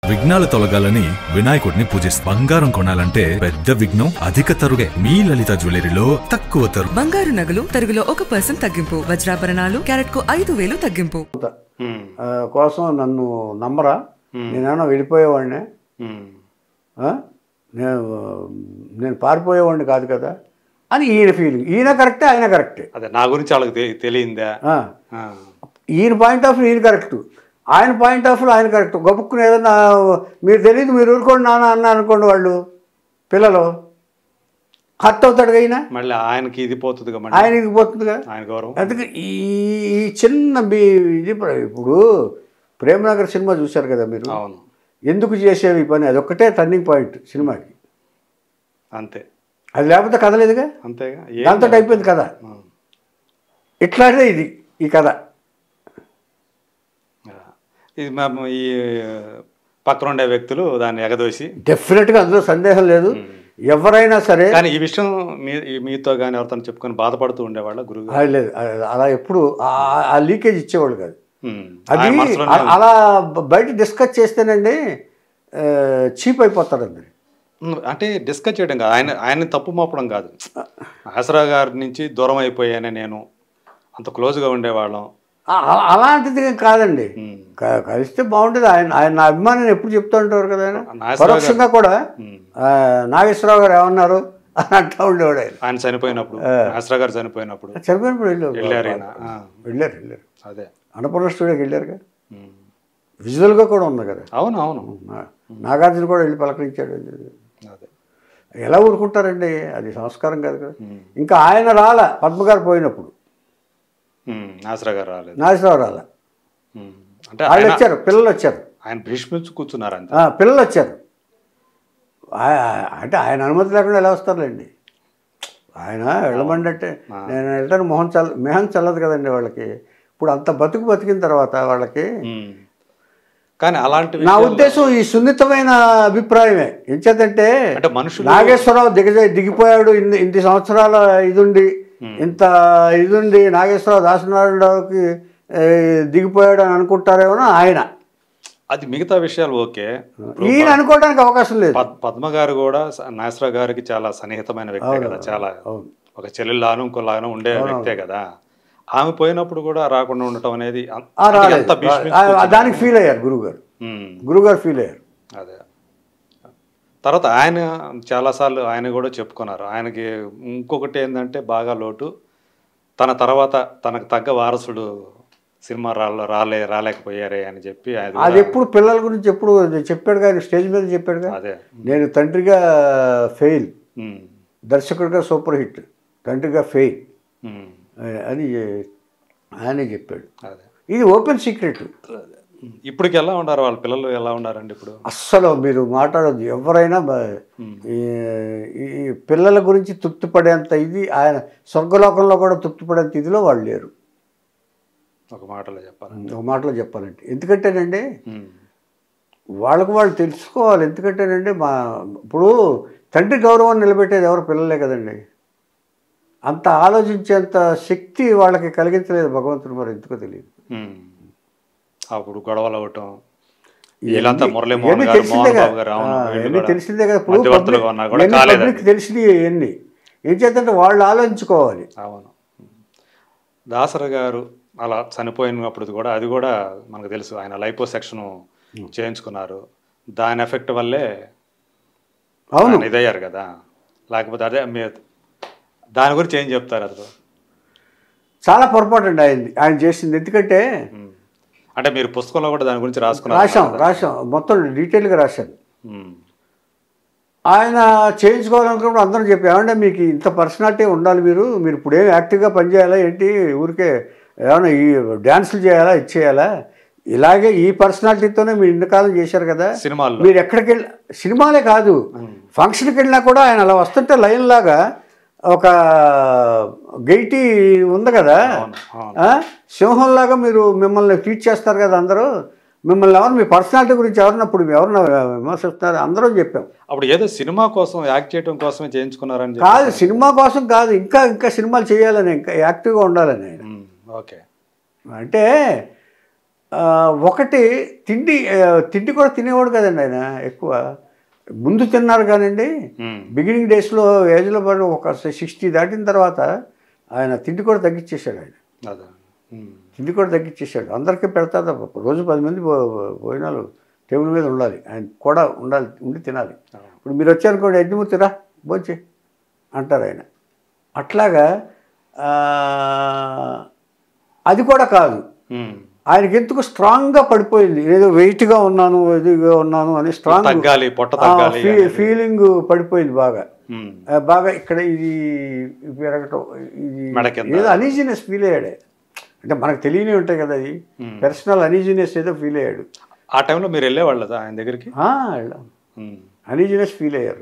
విఘ్నాలు తొలగాలని వినాయకుడిని పూజిస్తారు బంగారం కొనాలంటే పెద్ద విఘ్నం అధిక తరుగే మీ లలిత జ్యువెలరీలో తక్కువ తరుగు బంగారు నగలు తరుగులో ఒక పర్సెంట్ తగ్గింపు వజ్రాభరణాలు క్యారెట్ కు ఐదు వేలు తగ్గింపు ఉమ్, ఆ, కోసం నన్ను నమ్మరా నేనేమన్నా వెళ్ళిపోయేవాడిని ఉమ్, ఆ? నేను నేను పారిపోయేవాడిని కాదు కదా అని ఈయన ఫీలింగ్ ఈయన కరెక్టే ఆయన కరెక్టే అదే నా గురించి వాళ్ళకి తె- తెలియందా ఆ. ఆ, ఈయన పాయింట్ ఆఫ్ వ్యూ ఈయన కరెక్ట్ ఆయన పాయింట్ ఆఫ్ వ్యూ ఆయన కరెక్ట్ గబుక్కుని ఏదన్నా మీరు తెలియదు మీరు ఊరుకోండి నాన్న అన్న అనుకోండి వాళ్ళు పిల్లలు హర్ట్ అవుతాడు ఈయన మళ్ళీ ఆయనకి ఇది పోతుందిగా మళ్ళీ ఆయనకి పోతుందిగా ఆయన గౌరవం అందుకే ఈ ఈ చిన్న మీ ఇది ప్ర- ఇప్పుడు ప్రేమనగర్ సినిమా చూశారు కదా మీరు అవును ఎందుకు చేసేవి ఈ పని అదొక్కటే టర్నింగ్ పాయింట్ సినిమాకి అంతే అది లేకపోతే కథ లేదుగా అంతేగా ఏం దాంతో అయిపోయింది కథ ఉమ్, ఇట్లాంటిదే ఇది ఈ కథ ఆ. ఇది మేము ఈ పక్కన ఉండే వ్యక్తులు దాన్ని ఎగదోసి డెఫినెట్గా అందులో సందేహం లేదు ఎవరైనా సరే కానీ ఈ విషయం మీ ఈ మీతో కానీ ఎవరితో చెప్పుకొని బాధపడుతూ ఉండేవాళ్ళ గురువు అది లేదు అది- అలా ఎప్పుడు ఆ- ఆ లీకేజ్ ఇచ్చేవాళ్ళు కాదు ఉమ్, అది ఆయన మనసులోనే అ- అలా బ- బయట డిస్కస్ చేస్తేనండి చీప్ అయిపోతారండి ఉమ్, అంటే డిస్కస్ చేయడం కాదు ఆయన ఆయన తప్పు మోపడం కాదు ఆసరా గారి నుంచి దూరం అయిపోయానే నేను అంత క్లోజ్గా ఉండేవాళ్ళం ఆ- అ- అలాంటిది కాదండి ఉమ్, క- కలిస్తే బాగుంటుంది ఆయన ఆయన నా అభిమానం ఎప్పుడు చెప్తూ ఉంటారు కదా ఆయన నాగేశ్వరరావు పరోక్షంగా కూడా ఉమ్. ఆ, నాగేశ్వరరావు గారు ఏమన్నారు అని అంటూ ఉండేవాడు ఆయన ఆయన చనిపోయినప్పుడు ఆసరా గారు చనిపోయినప్పుడు చనిపోయినప్పుడు వెళ్ళారు వెళ్ళారు ఆయన ఆ, వెళ్ళారు వెళ్ళారు అదే అన్నపూర్ణ స్టూడియోకి వెళ్ళారుగా ఉమ్. విజువల్గా కూడా ఉంది కదా అవును అవును నా- నాగార్జున కూడా వెళ్ళి పలకరించాడు అదే ఎలా ఊరుకుంటారండి అది సంస్కారం కాదు కదా ఉమ్. ఇంకా ఆయన రాల పద్మగారు పోయినప్పుడు ఉమ్, ఆసరా గారు రాలేదు నాగేశ్వరరావు రాల ఉమ్. అంటే వాళ్ళు ఆయన వచ్చారు పిల్లలు వచ్చారు ఆయన భీష్మించి కూర్చున్నారు అంతే ఆ, పిల్లలు వచ్చారు ఆ- అంటే ఆయన అనుమతి లేకుండా ఎలా వస్తారులేండి ఆయన వెళ్ళమంటే నేను వెళ్ళడానికి మొహం చల్ల మొహం చల్లదు కదండి వాళ్ళకి ఇప్పుడు అంత బతుకు బతికిన తర్వాత వాళ్ళకి ఉమ్. కానీ అలాంటి నా విషయాలు- ఉద్దేశం ఈ సున్నితమైన అభిప్రాయమే ఎంచేతంటే అంటే మనుషులు నాగేశ్వరరావు దిగజ దిగిపోయాడు ఇన్ని ఇన్ని సంవత్సరాల ఇదుండి ఇంత ఇదుండి నాగేశ్వరరావు దాసనారాయణరావుకి ఏ, దిగిపోయాడు అని అనుకుంటారేమో ఆయన అది మిగతా విషయాలు ఓకే ఇప్పుడు ఈయన అనుకోవడానికి అవకాశం లేదు పద్- పద్మ గారు కూడా స- నాగేశ్వరరావు గారికి చాలా సన్నిహితమైన వ్యక్తే కదా చాలా అవును ఒక చెల్లెల్లాను ఇంకోలాను ఉండే వ్యక్తే కదా ఆమె పోయినప్పుడు కూడా రాకుండా ఉండటం అనేది అం- ఆ, అంటే రాలేదు ఎంత భీష్మించి ఆ, కూర్చున్నారు. దానికి ఫీల్ అయ్యారు గురువుగారు ఉమ్, గురువుగారు ఫీల్ అయ్యారు అదే తర్వాత ఆయన చాలాసార్లు ఆయన కూడా చెప్పుకున్నారు ఆయనకి ఇంకొకటి ఏంటంటే బాగా లోటు తన తర్వాత తనకు తగ్గ వారసుడు సినిమా రాలే రాలే రాలేకపోయారే అని చెప్పి ఆయన అది ఎప్పుడు పిల్లల గురించి ఎప్పుడు చెప్పాడుగా ఆయన స్టేజ్ మీద చెప్పాడుగా అదే నేను తండ్రిగా ఫెయిల్ ఉమ్, దర్శకుడిగా సూపర్ హిట్ తండ్రిగా ఫెయిల్ ఉమ్, అని ఆయనే చెప్పాడు అదే ఇది ఓపెన్ సీక్రెట్ ఇప్పటికి ఎలా ఉన్నారు వాళ్ళ పిల్లలు ఎలా ఉన్నారండి ఇప్పుడు అస్సలు మీరు మాట్లాడద్దు ఎవరైనా బ- ఈ ఈ పిల్లల గురించి తృప్తి పడేంత ఇది ఆయన స్వర్గలోకంలో కూడా తృప్తి పడేంత ఇదిలో వాళ్ళు లేరు ఒక మాటలో చెప్పాలి ఒక మాటలో చెప్పాలంటే ఎందుకంటేనండి ఉమ్, వాళ్ళకు వాళ్ళు తెలుసుకోవాలి ఎందుకంటేనండి మా ఇప్పుడు తండ్రి గౌరవాన్ని నిలబెట్టేది ఎవరు పిల్లలే కదండి అంత ఆలోచించేంత శక్తి వాళ్ళకి కలిగించలేదు భగవంతుడు మరి ఎందుకో తెలియదు ఉమ్. అప్పుడు గొడవలు అవటం వీళ్ళంతా మురళీమోహన్ ఇవన్నీ గారు మోహన్ తెలిసిందేగా బాబు గారు అవును ఆ, వీళ్ళు ఇవన్నీ కూడా తెలిసిందే కదా ఇప్పుడు మధ్యవర్తులుగా ఉన్నా కూడా పబ్లిక్ కాలేదు పబ్లిక్ తెలిసినవి ఇవన్నీ ఏం చేద్దంటే వాళ్ళు ఆలోచించుకోవాలి అవును దాసర గారు అలా చనిపోయినప్పుడు కూడా అది కూడా మనకు తెలుసు ఆయన లైపో సెక్షన్ చేయించుకున్నారు దాని ఎఫెక్ట్ వల్లే అవును ఆయన ఇదయ్యారు కదా లేకపోతే అదే మీ దాని గురించి ఏం చెప్తారు అసలు చాలా పొరపాటు అండి ఆయన ఆయన చేసింది ఎందుకంటే ఉమ్. అంటే మీరు పుస్తకంలో కూడా దాని గురించి రాసుకున్నారు రాశాం రాశాం మొత్తం డీటెయిల్గా రాశాను ఉమ్. ఆయన చేయించుకోవాలనుకున్నప్పుడు అందరం చెప్పి ఏమంటే మీకు ఇంత పర్సనాలిటీ ఉండాలి మీరు మీరు ఇప్పుడు ఏం యాక్టివ్గా పనిచేయాలా ఏంటి ఊరికే ఏమన్నా ఈ డ్యాన్సులు చేయాలా ఇది చేయాలా ఇలాగే ఈ పర్సనాలిటీతోనే మీరు ఇంతకాలం చేశారు కదా సినిమాల్లో మీరు ఎక్కడికి వెళ్ళి సినిమాలే కాదు ఫంక్షన్కి వెళ్ళినా కూడా ఆయన అలా వస్తుంటే లైన్ లాగా ఒక గైటీ ఉంది కదా అవును, అవును. ఆ? సింహంలాగా మీరు మిమ్మల్ని ట్రీట్ చేస్తారు కదా అందరూ మిమ్మల్ని ఎవరు మీ పర్సనాలిటీ గురించి ఎవరినప్పుడు ఎవరిన విమర్శిస్తున్నారు అందరూ చెప్పాం అప్పుడు ఏదో సినిమా కోసం యాక్ట్ చేయడం కోసమే చేయించుకున్నారని చెప్పి కాదు సినిమా కోసం కాదు ఇంకా ఇంకా సినిమాలు చేయాలని ఇంకా యాక్టివ్గా ఉండాలని ఆయన ఉమ్, ఓకే అంటే ఆ, ఒకటి తిండి ఆ, తిండి కూడా తినేవాడు కదండి ఆయన ఎక్కువ ముందు తిన్నారు కానండి ఉమ్, బిగినింగ్ డేస్లో ఏజ్లో పడి ఒక సిక్స్టీ దాటిన తర్వాత ఆయన తిండి కూడా తగ్గించేశాడు ఆయన అదే ఉమ్, తిండి కూడా తగ్గించేశాడు అందరికీ పెడతారు తప్ప రోజు పది మంది భో- భోజనాలు టేబుల్ మీద ఉండాలి ఆయన కూడా ఉండాలి ఉండి తినాలి ఇప్పుడు మీరు వచ్చారనుకోండి యజ్ఞమూర్తి రా భోంచే అంటారు ఆయన అట్లాగా ఆ, అది కూడా కాదు ఉమ్. ఆయనకి ఎందుకు స్ట్రాంగ్గా పడిపోయింది ఏదో వెయిట్గా ఉన్నాను ఇదిగా ఉన్నాను అని స్ట్రాంగ్ తగ్గాలి పొట్ట తగ్గాలి అనేది. ఫీలింగ్ పడిపోయింది బాగా ఉమ్, ఆ, బాగా ఇక్కడ ఇది పెరగటం ఇది మెడ కింద. ఏదో అనీజినెస్ ఫీల్ అయ్యాడు అంటే మనకు తెలియని ఉంటాయి కదా అది Hmm. పర్సనల్ అనీజినెస్ ఏదో ఫీల్ అయ్యాడు ఆ టైంలో మీరు వెళ్ళేవాళ్ళు కదా ఆయన దగ్గరికి ఆ, వెళ్ళాం ఉమ్, అనీజినెస్ ఫీల్ అయ్యారు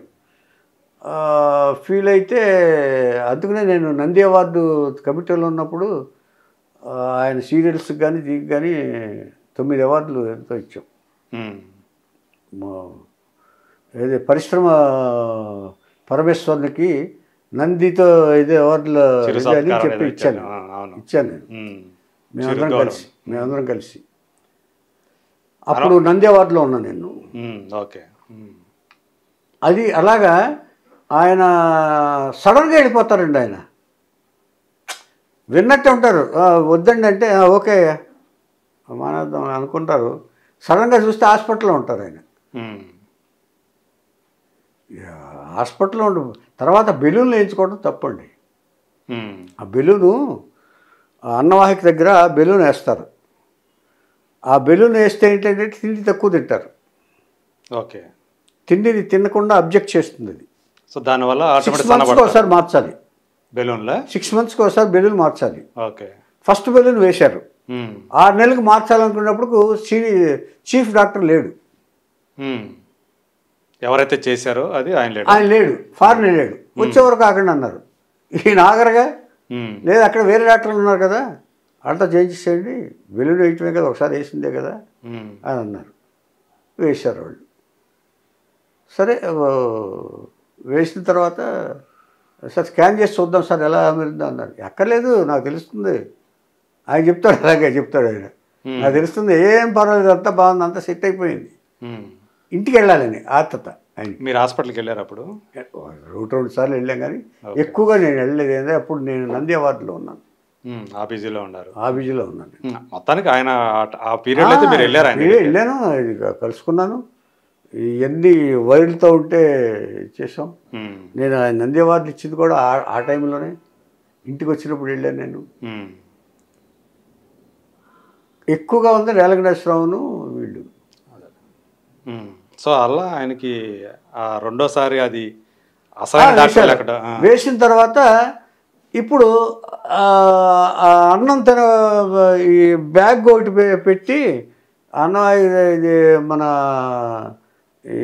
ఫీల్ అయితే అందుకనే నేను నంది అవార్డు కమిటీలో ఉన్నప్పుడు ఆ, ఆయన సీరియల్స్కి కానీ దీనికి కానీ తొమ్మిది అవార్డులు ఎంతో ఇచ్చాం ఉమ్, మా- ఏది పరిశ్రమ పరమేశ్వర్నికి నందితో ఇదే అవార్డుల చిరు ఇది అని సత్కారం చెప్పి ఏదో ఇచ్చాను ఇచ్చారు. ఆ, అవును. ఇచ్చాను నేను ఉమ్, మేమందరం చిరు కలిసి మేమందరం కలిసి అప్పుడు నంది అవార్డులో ఉన్నా నేను ఉమ్, ఓకే ఉమ్, అది అలాగా ఆయన సడన్గా వెళ్ళిపోతారండి ఆయన విన్నట్టే ఉంటారు "ఆ, వద్దండి అంటే "ఆ, ఓకే మానేద్దాం అనుకుంటారు సడన్గా చూస్తే హాస్పిటల్లో ఉంటారు ఆయన ఉమ్, ఇక హాస్పిటల్లో ఉండు తర్వాత బెలూన్లు వేయించుకోవడం తప్పండి ఉమ్, ఆ బెలూను ఆ అన్నవాహిక దగ్గర బెలూన్ వేస్తారు ఆ బెలూన్ వేస్తే ఏంటంటే తిండి తక్కువ తింటారు ఓకే తిండిని తినకుండా అబ్జెక్ట్ చేస్తుంది అది సో దానివల్ల సిక్స్ ఆటోమేటిక్ మంత్స్కి సన్నబడతారు ఒకసారి మార్చాలి బెలూన్లా సిక్స్ మంత్స్కి ఒకసారి బెలూన్ మార్చాలి ఓకే ఫస్ట్ బెలూన్ వేశారు ఉమ్, ఆరు నెలలకు మార్చాలనుకున్నప్పుడు చీఫ్ డాక్టర్ లేడు ఉమ్. ఎవరైతే చేశారో అది ఆయన లేడు ఆయన లేడు ఫారెన్ వెళ్ళాడు వచ్చేవరకు కాకుండా అన్నారు ఈయన ఆగరగా ఉమ్, లేదు అక్కడ వేరే డాక్టర్లు ఉన్నారు కదా వాళ్ళతో చేయించేసేయండి బెలూన్ వేయటమే కదా ఒకసారి వేసిందే కదా ఉమ్, అని అన్నారు వేశారు వాళ్ళు సరే ఓ, వేసిన తర్వాత సార్ స్కాన్ చేసి చూద్దాం సార్ ఎలా అమరిందో అన్నారు ఎక్కర్లేదు నాకు తెలుస్తుంది ఆయన చెప్తాడు అలాగే చెప్తాడు ఆయన Hmm. నాకు తెలుస్తుంది ఏం పర్వాలేదు అంతా బాగుంది అంతా సెట్ అయిపోయింది ఉమ్. ఇంటికి వెళ్ళాలని ఆతత ఆయన మీరు హాస్పిటల్కి వెళ్ళారు అప్పుడు ఒకటి రెండు సార్లు వెళ్ళాం కానీ Okay. ఎక్కువగా నేను వెళ్ళలేదు ఏంటంటే అప్పుడు నేను నంది అవార్డులో ఉన్నాను ఉమ్, ఆ బిజీలో ఉన్నారు ఆ బిజీలో ఉన్నాను ఉమ్, మొత్తానికి ఆయన ఆ- ఆ పీరియడ్ అయితే మీరు వెళ్ళారు ఆయన నేను దగ్గరికి. వెళ్ళాను ఇది కలుసుకున్నాను ఇవన్నీ వైర్లతో ఉంటే చేసాం ఉమ్, నేను ఆ నంది అవార్డు ఇచ్చింది కూడా ఆ- ఆ టైంలోనే ఇంటికి వచ్చినప్పుడు వెళ్ళాను నేను ఉమ్, ఎక్కువగా ఉంది రేలగణేశ్వరరావును వీళ్ళు ఉమ్. సో అలా ఆయనకి ఆ రెండోసారి అది ఆ, అసలైన డాక్టర్ వేశారు. అక్కడ ఆ, వేసిన తర్వాత ఇప్పుడు ఆ, ఆ అన్నం తిన ఈ బ్యాగ్ ఒకటి పె- పెట్టి అన్నం ఇది ఇది మన ఈ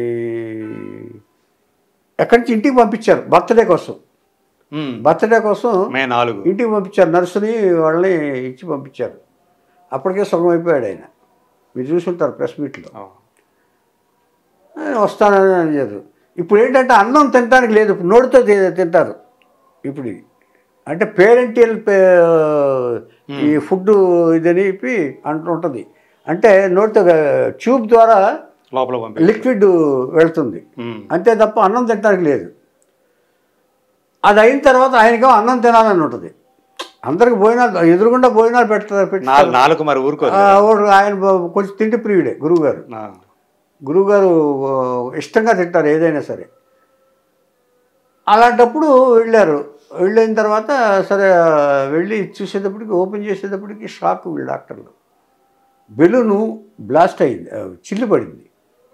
ఎక్కడి నుంచి ఇంటికి పంపించారు బర్త్డే కోసం ఉమ్, బర్త్డే కోసం మే నాలుగు ఇంటికి పంపించారు నర్సుని వాళ్ళని ఇచ్చి పంపించారు అప్పటికే సగం అయిపోయాడు ఆయన మీరు చూసుంటారు ప్రెస్ మీట్లో ఆ, ఆయన వస్తానని అడిగారు ఇప్పుడు ఏంటంటే అన్నం తినడానికి లేదు ఇప్పుడు నోటితో తి- తింటారు ఇప్పుడు ఇది. అంటే పేరెంటియల్ ఈ ఫుడ్ ఇదని చెప్పి అంటుంటుంది అంటే నోటితో ట్యూబ్ ద్వారా లోపల పంపి లిక్విడ్ వెళ్తుంది ఉమ్, అంతే తప్ప అన్నం తినడానికి లేదు అది అయిన తర్వాత ఆయనకి అన్నం తినాలని ఉంటుంది అందరికి భోజనాలు ఎదురుగుండా భోజనాలు పెడతారు నాలుగు పెట్టి నాలుగు మరి ఊరుకోదు ఆ, వాడు ఆయన కొంచెం తిండి ప్రియుడే గురువు గారు ఆ, గురువుగారు ఆ, ఇష్టంగా తింటారు ఏదైనా సరే అలాంటప్పుడు వెళ్ళారు వెళ్ళిన తర్వాత సరే ఆ, వెళ్ళి చూసేటప్పటికి ఓపెన్ చేసేటప్పటికి షాక్ వీళ్ళు డాక్టర్లు బెలూను బ్లాస్ట్ అయింది ఆ, చిల్లు పడింది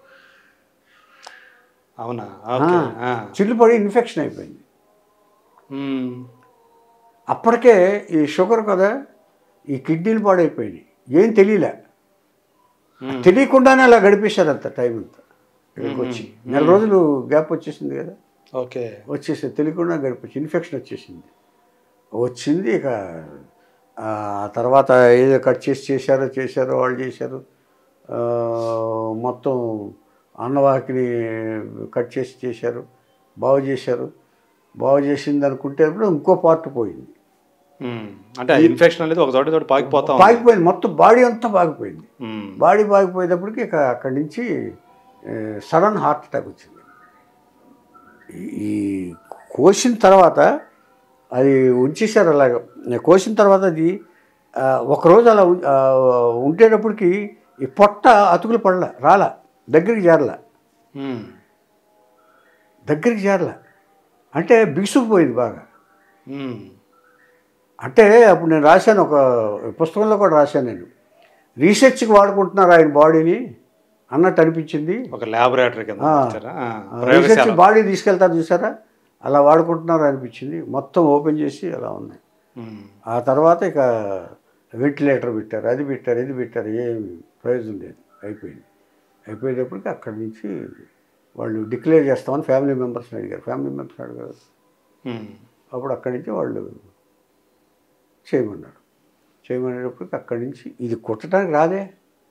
అవునా ఓకే ఆ. చిల్లు పడి ఇన్ఫెక్షన్ అయిపోయింది ఉమ్, అప్పటికే ఈ షుగర్ కదా ఈ కిడ్నీలు పాడైపోయినాయి ఏం తెలియలే ఉమ్, తెలియకుండానే అలా గడిపేశారు అంత టైం అంతా ఇక్కడికి వచ్చి నెల రోజులు గ్యాప్ వచ్చేసింది కదా ఓకే వచ్చేసి తెలియకుండా గడిపొచ్చి ఇన్ఫెక్షన్ వచ్చేసింది వచ్చింది ఇక ఆ తర్వాత ఏదో కట్ చేసి చేశారో చేశారో వాళ్ళు చేశారు ఆ, మొత్తం అన్నవాకిని కట్ చేసి చేశారు బాగు చేశారు బాగు చేసింది అనుకుంటే అప్పుడు ఇంకో పార్ట్ పోయింది ఉమ్. అంటే ఇన్ఫెక్షన్ అనేది ఒక చోట చోట పాకిపోతా ఉంది పాకిపోయింది మొత్తం బాడీ అంతా పాకిపోయింది ఉమ్. బాడీ పాకిపోయేటప్పటికి ఇక అక్కడి నుంచి సడన్ హార్ట్ అటాక్ వచ్చింది ఈ- ఈ కోసిన తర్వాత అది ఉంచేశారు అలాగ కోసిన తర్వాత అది ఆ, ఒకరోజు అలా ఉం- ఆ, ఉండేటప్పటికి ఈ పొట్ట అతుకులు పడలా రాలా దగ్గరికి చేరలా ఉమ్. దగ్గరికి చేరలా అంటే బిగుసుకుపోయింది బాగా ఉమ్. అంటే అప్పుడు నేను రాశాను ఒక పుస్తకంలో కూడా రాశాను నేను రీసెర్చ్కి వాడుకుంటున్నారు ఆయన బాడీని అన్నట్టు అనిపించింది ఒక ల్యాబొరేటరీ కింద ఆ. ఇచ్చారా? ఆ. రీసెర్చ్ ప్రయోగశాల బాడీ తీసుకెళ్తారు చూసారా అలా వాడుకుంటున్నారు అనిపించింది మొత్తం ఓపెన్ చేసి అలా ఉన్నాయి ఉమ్. ఆ తర్వాత ఇక వెంటిలేటర్ పెట్టారు అది పెట్టారు ఇది పెట్టారు ఏమి ప్రయోజనం లేదు అయిపోయింది అయిపోయేటప్పటికి అక్కడి నుంచి వాళ్ళు డిక్లేర్ చేస్తామని ఫ్యామిలీ మెంబర్స్ని అడిగారు ఫ్యామిలీ మెంబర్స్ని అడిగారు ఉమ్. అప్పుడు అక్కడి నుంచి వాళ్ళు చేయమన్నారు చేయమనేటప్పటికి అక్కడి నుంచి ఇది కుట్టడానికి రాదే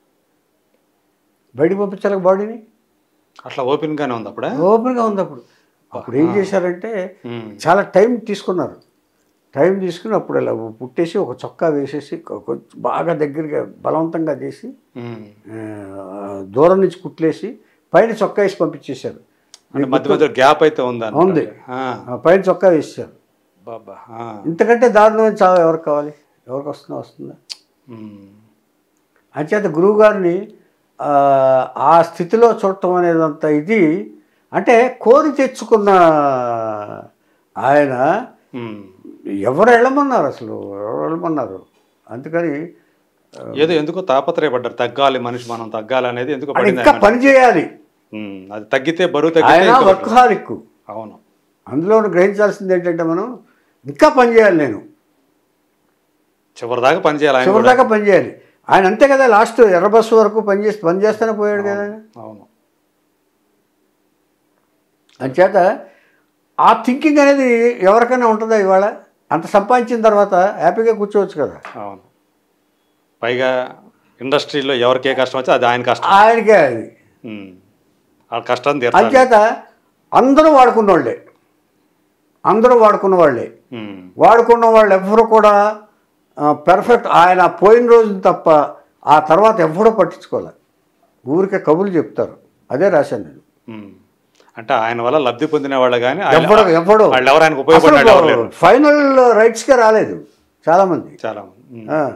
బయటికి పంపించాలి బాడీని అట్లా ఓపెన్ గానే ఉంది అప్పుడే ఓపెన్గా ఉంది అప్పుడు అప్పుడు ఏం చేశారంటే ఉమ్. చాలా టైం తీసుకున్నారు టైం తీసుకుని అప్పుడు అలా పుట్టేసి ఒక చొక్కా వేసేసి కొ- కొంచెం బాగా దగ్గరగా బలవంతంగా చేసి ఉమ్. ఆ, దూరం నుంచి కుట్లేసి పైన చొక్కా వేసి పంపించేశారు అంటే మధ్య మధ్య గ్యాప్ అయితే ఉందా ఉంది. ఆ. ఆ పైన చొక్కా వేసేశారు బాబా ఆ. ఇంతకంటే దారుణమైన చావు ఎవరికి కావాలి ఎవరికి వస్తుందా వస్తుందా ఉమ్. అంచేత గురువు గారిని ఆ, ఆ స్థితిలో చూడటం అనేదంత ఇది అంటే కోరి తెచ్చుకున్న ఆయన ఉమ్. ఎవరు వెళ్ళమన్నారు అసలు ఎవరు వెళ్ళమన్నారు అందుకని ఏదో ఎందుకో తాపత్రయపడ్డారు తగ్గాలి మనిషి మనం తగ్గాలి అనేది ఎందుకో ఆయన పడింది ఇంకా ఆయన. పని చేయాలి ఉమ్. అది తగ్గితే బరువు తగ్గితే ఆయన ఇంకా వర్క్హాలిక్ అవును అందులో గ్రహించాల్సింది ఏంటంటే మనం ఇంకా పని చేయాలి నేను చివరి దాకా పని చేయాలి ఆయన కూడా. చివరిదాకా పని చేయాలి ఆయన అంతే కదా లాస్ట్ ఎర్ర బస్సు వరకు పని చేసి పని చేస్తూనే పోయాడు కదా ఆయన. అవును అంచేత ఆ థింకింగ్ అనేది ఎవరికైనా ఉంటుందా ఇవాళ అంత సంపాదించిన తర్వాత హ్యాపీగా కూర్చోవచ్చు కదా అవును పైగా ఇండస్ట్రీలో ఎవరికి ఏ కష్టం వచ్చి అది ఆయన కష్టం ఆయనకే అది ఉమ్. ఆ కష్టాన్ని తీర్చాలి అంచేత అందరూ వాడుకున్న వాళ్ళే అందరూ వాడుకున్న వాళ్ళే ఉమ్. వాడుకున్న వాళ్ళు ఎవ్వరు కూడా పెర్ఫెక్ట్ ఆయన పోయిన రోజు తప్ప ఆ తర్వాత ఎవ్వరూ పట్టించుకోలే ఊరికే కబుర్లు చెప్తారు అదే రాశాను నేను ఉమ్. అంటే ఆయన వల్ల లబ్ధి పొందిన వాళ్ళు కానీ ఎవ్వడు ఎవ్వడు వాళ్ళు ఎవరు ఆయనకు ఉపయోగపడిన ఎవరు లేరు ఫైనల్ రైట్స్కే రాలేదు చాలామంది చాలా మంది ఉమ్. ఆ.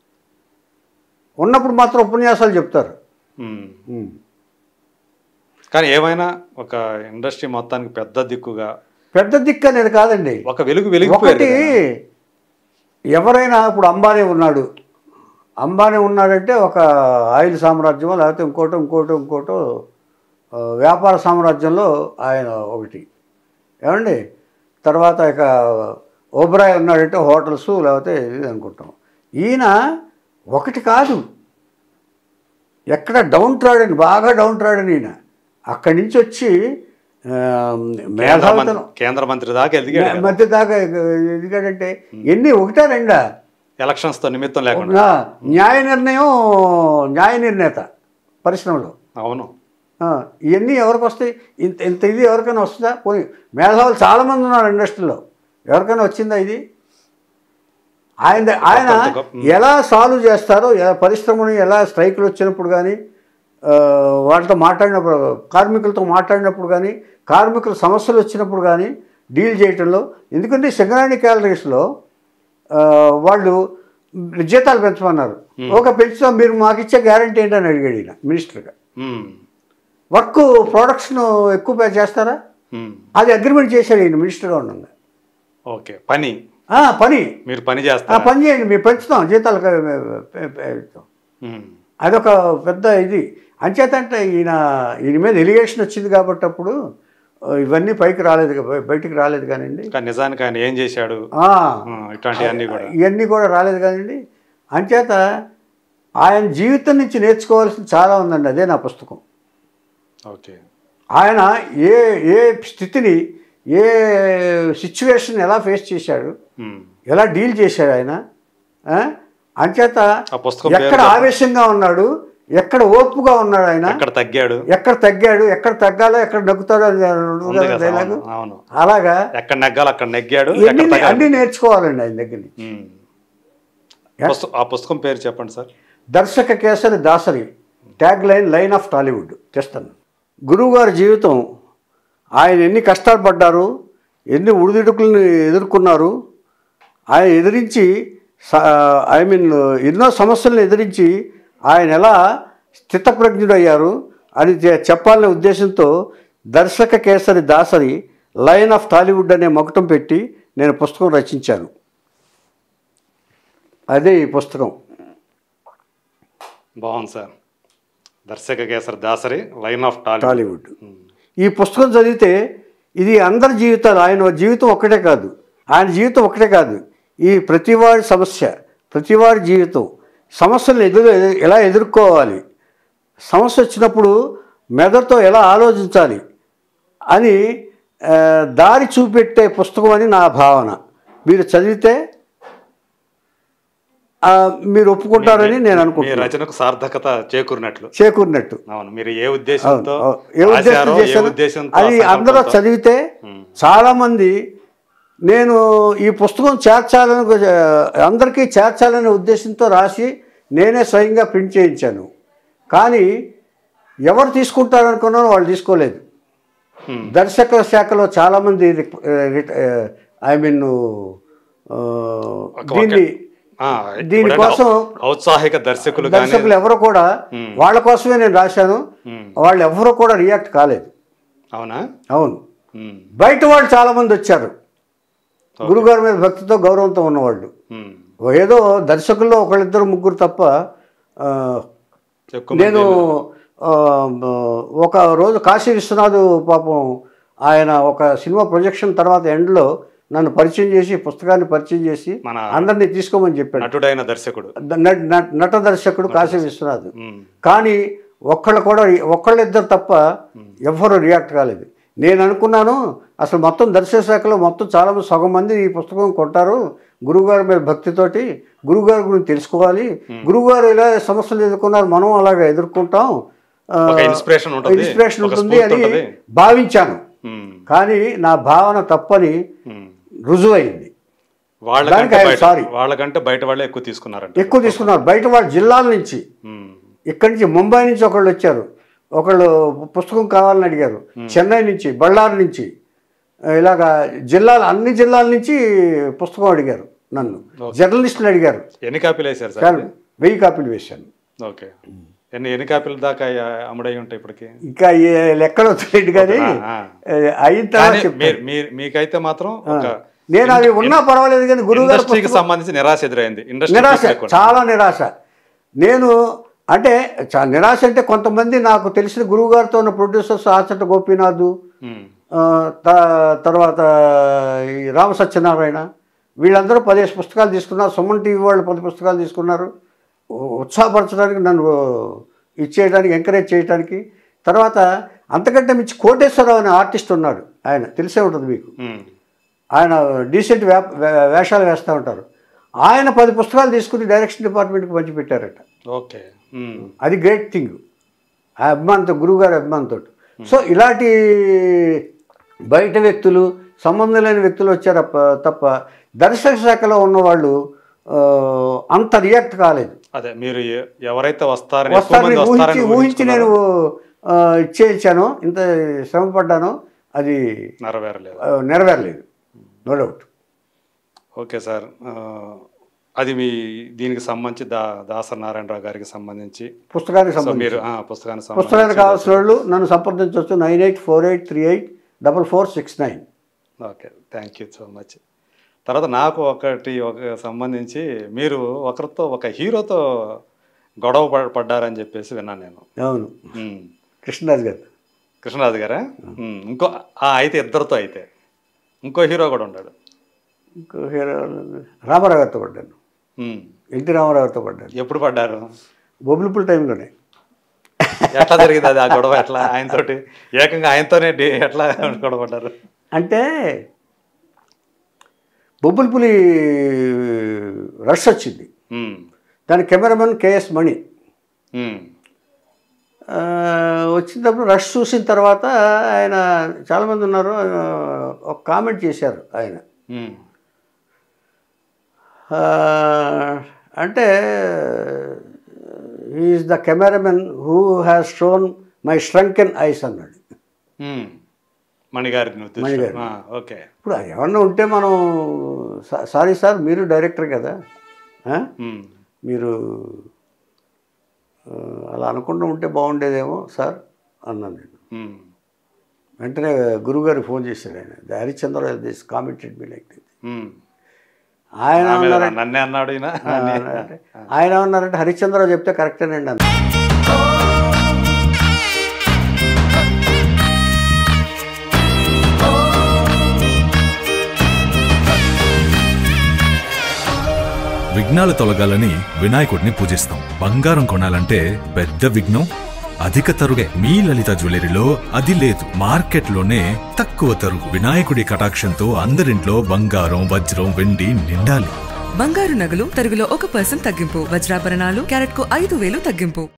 ఉన్నప్పుడు మాత్రం ఉపన్యాసాలు చెప్తారు ఉమ్. ఉమ్. కానీ ఏమైనా ఒక ఇండస్ట్రీ మొత్తానికి పెద్ద దిక్కుగా పెద్ద దిక్కు అనేది కాదండి ఒక వెలుగు వెలిగిపోయారు ఒకటి ఎవరైనా ఇప్పుడు అంబానీ ఉన్నాడు అంబానీ ఉన్నాడంటే ఒక ఆయిల్ సామ్రాజ్యం లేకపోతే ఇంకోటో ఇంకోటో ఇంకోటో ఆ, వ్యాపార సామ్రాజ్యంలో ఆయన ఒకటి ఏమండి తర్వాత ఇక ఓబ్రాయ్ ఉన్నాడంటే హోటల్స్ లేకపోతే ఇది అనుకుంటాం ఈయన ఒకటి కాదు ఎక్కడ డౌన్ ట్రాడని బాగా డౌన్ ట్రాడని ఈయన అక్కడి నుంచి వచ్చి ఆ, కేంద్ర మేధావితనం మంత్రి- కేంద్ర మంత్రి దాకా ఎదిగాడు కదా. మధ్య దాకా ఎందుకంటే ఎన్ని ఒకటా రెండా ఎలక్షన్స్ తో నిమిత్తం లేకుండా నా న్యాయ నిర్ణయం న్యాయ నిర్ణేత పరిశ్రమలో అవును ఆ, ఇవన్నీ ఎవరికి వస్తాయి ఇంత ఇంత ఇది ఎవరికైనా వస్తుందా పోయి మేధావులు చాలామంది ఉన్నారు ఇండస్ట్రీలో ఎవరికైనా వచ్చిందా ఇది ఆయన ఆయన గొప్ప గొప్ప- ఎలా సాల్వ్ చేస్తారో ఎలా పరిశ్రమని ఎలా స్ట్రైకులు వచ్చినప్పుడు కానీ ఆ, వాళ్ళతో మాట్లాడినప్పుడు కార్మికులతో మాట్లాడినప్పుడు కానీ కార్మికుల సమస్యలు వచ్చినప్పుడు కానీ డీల్ చేయటంలో ఎందుకంటే సింగరాణి క్యాలరీస్లో ఆ, వాళ్ళు జీతాలు పెంచమన్నారు ఒక పెంచుతాం మీరు మాకు ఇచ్చే గ్యారంటీ ఏంటని అడిగాడు ఈయన మినిస్టర్గా ఉమ్. వర్క్ ప్రొడక్షన్ ఎక్కువ పే చేస్తారా ఉమ్. అది అగ్రిమెంట్ చేశాడు ఈయన మినిస్టర్గా ఉండగా ఓకే పని ఆ, పని మీరు పని ఆ చేస్తారు పని చేయండి మేము పెంచుతాం జీతాలు క- పే- పే- పెంచుతాం. అదొక పెద్ద ఇది అంచేత అంటే ఈయన ఈయన మీద ఎలిగేషన్ వచ్చింది కాబట్టి అప్పుడు ఆ, ఇవన్నీ పైకి రాలేదు కా- బయటికి రాలేదు కానివ్వండి కానీ నిజానికి ఆయన ఏం చేశాడు ఆ, ఉమ్, ఇట్లాంటివన్నీ కూడా ఇవన్నీ కూడా రాలేదు కానివ్వండి అంచేత ఆయన జీవితం నుంచి నేర్చుకోవాల్సింది చాలా ఉందండి అదే నా పుస్తకం ఓకే ఆయన ఏ ఏ స్థితిని ఏ సిచ్యువేషన్ ఎలా ఫేస్ చేశాడు ఉమ్. ఎలా డీల్ చేశాడు ఆయన ఆ? అంచేత ఆ పుస్తకం పేరు ఎక్కడ ఆవేశంగా ఉన్నాడు ఎక్కడ ఓపుగా ఉన్నాడు ఆయన ఎక్కడ తగ్గాడు ఎక్కడ తగ్గాడు ఎక్కడ తగ్గాలో ఎక్కడ నగ్గుతాడో అది ఉంటుంది ఉంది కదా కదా, డైలాగు అవును, అవును అలాగా ఎక్కడ నెగ్గాలి అక్కడ నెగ్గాడు ఇవన్నీ ఎక్కడ తగ్గాడు అన్నీ నేర్చుకోవాలండి ఆయన దగ్గర నుంచి ఉమ్. యా. పుస్త- ఆ పుస్తకం పేరు చెప్పండి సార్ దర్శక Kesari Dasari tag line line of Tollywood తెస్తాను గురువుగారి జీవితం ఆయన ఎన్ని కష్టాలు పడ్డారు ఎన్ని ఉడిదుడుకులను ఎదుర్కొన్నారు ఆయన ఎదిరించి ఐ మీన్ ఎన్నో సమస్యలను ఎదిరించి ఆయన ఎలా స్థితప్రజ్ఞుడయ్యారు అని చె- చెప్పాలనే ఉద్దేశంతో దర్శక Kesari Dasari line of Tollywood అనే మకుటం పెట్టి నేను పుస్తకం రచించాను అదే ఈ పుస్తకం బాగుంది సార్ దర్శక Kesari Dasari line of Tollywood Tollywood ఈ పుస్తకం చదివితే ఇది అందరి జీవితాలు ఆయన జీవితం ఒక్కటే కాదు ఆయన జీవితం ఒక్కటే కాదు ఈ ప్రతివాడి సమస్య ప్రతివాడి జీవితం సమస్యలను ఎదురు ఎలా ఎదుర్కోవాలి సమస్య వచ్చినప్పుడు మెదడుతో ఎలా ఆలోచించాలి అని ఆ, దారి చూపెట్టే పుస్తకం అని నా భావన మీరు చదివితే ఆ, మీరు ఒప్పుకుంటారని నేను మీ అనుకుంటున్నాను రచనకు సార్థకత చేకూరినట్లు చేకూరినట్టు అవును మీరు ఏ ఉద్దేశంతో అవును, అవును. ఏ ఉద్దేశం రాశారో, ఏ చేశారు? ఉద్దేశంతో అది ఆ అందరూ సంకల్పంతో- చదివితే చాలామంది నేను ఈ పుస్తకం చేర్చాలని అందరికీ చేర్చాలనే ఉద్దేశంతో రాసి నేనే స్వయంగా ప్రింట్ చేయించాను కానీ ఎవరు తీసుకుంటారనుకున్నారో వాళ్ళు తీసుకోలేదు Hmm. దర్శక శాఖలో చాలామంది ఐ మీన్ ఒక- దీన్ని ఆ, దీనికోసం ఇప్పుడంటే ఔత్సాహిక దర్శకులు కానీ దర్శకులు ఎవరు కూడా వాళ్ళ కోసమే నేను రాశాను వాళ్ళు ఎవరు కూడా రియాక్ట్ కాలేదు అవునా అవును ఉమ్, బయట వాళ్ళు చాలా మంది వచ్చారు గురుగారి మీద భక్తితో గౌరవంతో ఉన్నవాళ్ళు ఉమ్. ఏదో దర్శకుల్లో ఒకళ్ళిద్దరు ముగ్గురు తప్ప ఆ, ఎక్కువ మంది నేను ఆ, ఒక రోజు కాశీ విశ్వనాథ్ పాపం ఆయన ఒక సినిమా ప్రొజెక్షన్ తర్వాత ఎండ్లో నన్ను పరిచయం చేసి పుస్తకాన్ని పరిచయం చేసి మన అందరినీ తీసుకోమని చెప్పాడు నటుడైన దర్శకుడు న- న- నట దర్శకుడు కాశీ విశ్వనాథ్ ఉమ్, కానీ ఒక్కళ్ళు కూడా ఒక్కళ్ళిద్దరు తప్ప ఎవ్వరూ రియాక్ట్ కాలేదు నేను అనుకున్నాను అసలు మొత్తం దర్శక శాఖలో మొత్తం చాలా మంది సగం మంది ఈ పుస్తకం కొంటారు గురువుగారి మీద భక్తితోటి గురువుగారి గురించి తెలుసుకోవాలి గురువుగారు ఇలా సమస్యలు ఎదుర్కొన్నారు మనం అలాగే ఎదుర్కొంటాం ఆ, ఒక ఇన్స్పిరేషన్ ఉంటుంది ఇన్స్పిరేషన్ ఒక ఉంటుంది స్ఫూర్తి అని ఉంటుంది భావించాను ఉమ్, కానీ నా భావన తప్పని ఉమ్. రుజువైంది వాళ్ళకంటే దానికి ఆయన బయట sorry. వాళ్ళకంటే బయట వాళ్ళే ఎక్కువ తీసుకున్నారంట ఎక్కువ తీసుకున్నారు బయట వాళ్ళ జిల్లాల నుంచి ఉమ్, ఇక్కడి నుంచి ముంబై నుంచి ఒకళ్ళు వచ్చారు ఒకళ్ళు పుస్తకం కావాలని అడిగారు చెన్నై నుంచి బళ్ళారి నుంచి ఇలాగా జిల్లాల అన్ని జిల్లాల నుంచి పుస్తకం అడిగారు నన్ను జర్నలిస్టులు అడిగారు ఎన్ని కాపీలు వేశారు సార్ చాలు వెయ్యి కాపీలు వేశాను ఓకే ఎన్ని ఎన్ని కాపీల దాకా అయ్యా- అమ్ముడై ఉంటాయి ఇప్పటికి ఇంకా ఏ లెక్కలో తెలియదు కానీ ఆ, ఆ. ఏ, అయిన తర్వాత కానీ చెప్తాను. మీరు- మీరు- మీకైతే మాత్రం ఒక నేను అవి ఉన్నా పర్వాలేదు కానీ గురువు గారు ఇండస్ట్రీకి సంబంధించి నిరాశ ఎదురైంది ఇండస్ట్రీ నిరాశ చాలా నిరాశ నేను అంటే చా- నిరాశ అంటే కొంతమంది నాకు తెలిసిన గురువు గారితో ఉన్న ప్రొడ్యూసర్స్ ఆచట గోపీనాథ్ ఆ, త- తర్వాత ఈ రామ సత్యనారాయణ వీళ్ళందరూ పదిహేను పుస్తకాలు తీసుకున్నారు సుమన్ టీవీ వాళ్ళు పది పుస్తకాలు తీసుకున్నారు ఉ- ఉత్సాహపరచడానికి నన్ను ఇచ్చేయడానికి ఎంకరేజ్ చేయడానికి తర్వాత అంతకంటే మించి కోటేశ్వరరావు అనే ఆర్టిస్ట్ ఉన్నాడు ఆయన తెలిసే ఉంటుంది మీకు ఆయన డీసెంట్ వే వే- వేషాలు వేస్తూ ఉంటారు ఆయన పది పుస్తకాలు తీసుకుని డైరెక్షన్ డిపార్ట్మెంట్కి పంచిపెట్టారట ఓకే అది గ్రేట్ థింగ్ ఆ అభిమానంతో గురువుగారి అభిమానంతో సో ఇలాంటి బయట వ్యక్తులు సంబంధం లేని వ్యక్తులు వచ్చారు అప్ప- తప్ప దర్శక శాఖలో ఉన్నవాళ్ళు ఆ, అంత రియాక్ట్ కాలేదు అదే మీరు ఎ- ఎవరైతే వస్తారని ఎక్కువ వస్తారని మంది ఊహించి వస్తారని ఊహించి నేను ఆ, ఇచ్చేయించాను ఇంత శ్రమ పడ్డాను అది నెరవేరలేదు ఆ, నెరవేరలేదు నో డౌట్ ఓకే సార్ ఆ, అది మీ దీనికి సంబంధించి దా దాస నారాయణరావు గారికి సంబంధించి పుస్తకానికి సో సంబంధించి మీరు ఆ, పుస్తకానికి పుస్తకానికి సంబంధించి కావాల్సిన వాళ్ళు నన్ను సంప్రదించవచ్చు nine eight four eight three eight double four six nine okay thank you so much తర్వాత నాకు ఒకటి ఒక సంబంధించి మీరు ఒకరితో ఒక హీరోతో గొడవ పడ- పడ్డారని చెప్పేసి విన్నాను నేను అవును ఉమ్. కృష్ణరాజు గారు కృష్ణరాజు గారా ఉమ్. ఇంకో ఆ, అయితే ఇద్దరితో అయితే ఇంకో హీరో కూడా ఉన్నాడు ఇంకో హీరో రామారావు గారితో పడ్డాను ఉమ్. ఎన్టీ రామారావు గారితో పడ్డాను ఎప్పుడు పడ్డారు బొబ్బులిపుల్ టైంలోనే ఎట్లా జరిగింది అది ఆ గొడవ ఎట్లా ఆయనతోటి ఏకంగా ఆయనతోనే డి- ఎట్లా గొడవ పడ్డారు అంటే బొబ్బులిపులి రష్ వచ్చింది ఉమ్. దాని కెమెరామెన్ కేఎస్ మణి ఉమ్. ఆ, వచ్చినప్పుడు రష్ చూసిన తర్వాత ఆయన చాలామంది ఉన్నారు ఆయన ఒక కామెంట్ చేశారు ఆయన ఉమ్, ఆ, అంటే is the cameraman who has shown my shrunken eyes అన్నాడు ఉమ్. మణిగారిని ఉద్దేశం. మణిగారు. ఆ, ఓకే ఇప్పుడు ఏమన్నా ఉంటే మనం "సా- సారీ సార్ మీరు డైరెక్టర్ కదా ఆ? ఉమ్, మీరు ఆ, అలా అనుకుంటూ ఉంటే బాగుండేదేమో సార్ అన్నాను నేను ఉమ్, వెంటనే గురుగారు ఫోన్ చేశాడు ఆయన the Harichandra this commented me like this ఉమ్. ఆయన ఆమె అన్నారంటే నన్నే అన్నాడు ఈయన ఆయన ఏమన్నారంటే హరిశ్చంద్రరావు చెప్తే కరెక్టేనండి అన్న విఘ్నాలు తొలగాలని వినాయకుడిని పూజిస్తాం బంగారం కొనాలంటే పెద్ద విఘ్నం అధిక తరుగే మీ లలిత జ్యువెలరీలో అది లేదు మార్కెట్లోనే తక్కువ తరుగు వినాయకుడి కటాక్షంతో అందరింట్లో బంగారం వజ్రం వెండి నిండాలి బంగారు నగలు తరుగులో ఒక పర్సెంట్ తగ్గింపు వజ్రాభరణాలు క్యారెట్ కు ఐదు వేలు తగ్గింపు